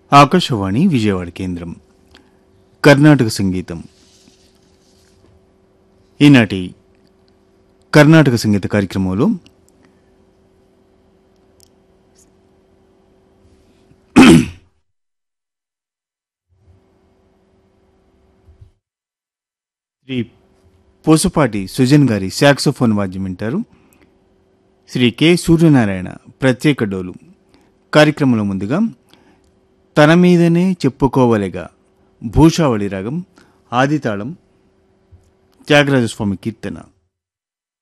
ఆకాశవాణి విజయవాడ కేంద్రం కర్ణాటక సంగీతం ఈనాటి కర్ణాటక సంగీత కార్యక్రమంలో శ్రీ పోసుపాటి సుజన్ గారి శాక్సోఫోన్ వాద్యం వింటారు శ్రీ కె సూర్యనారాయణ ప్రత్యేక డోలు కార్యక్రమంలో ముందుగా తన మీదనే చెప్పుకోవలెగా భూషావళి రాగం ఆదితాళం త్యాగరాజస్వామి కీర్తన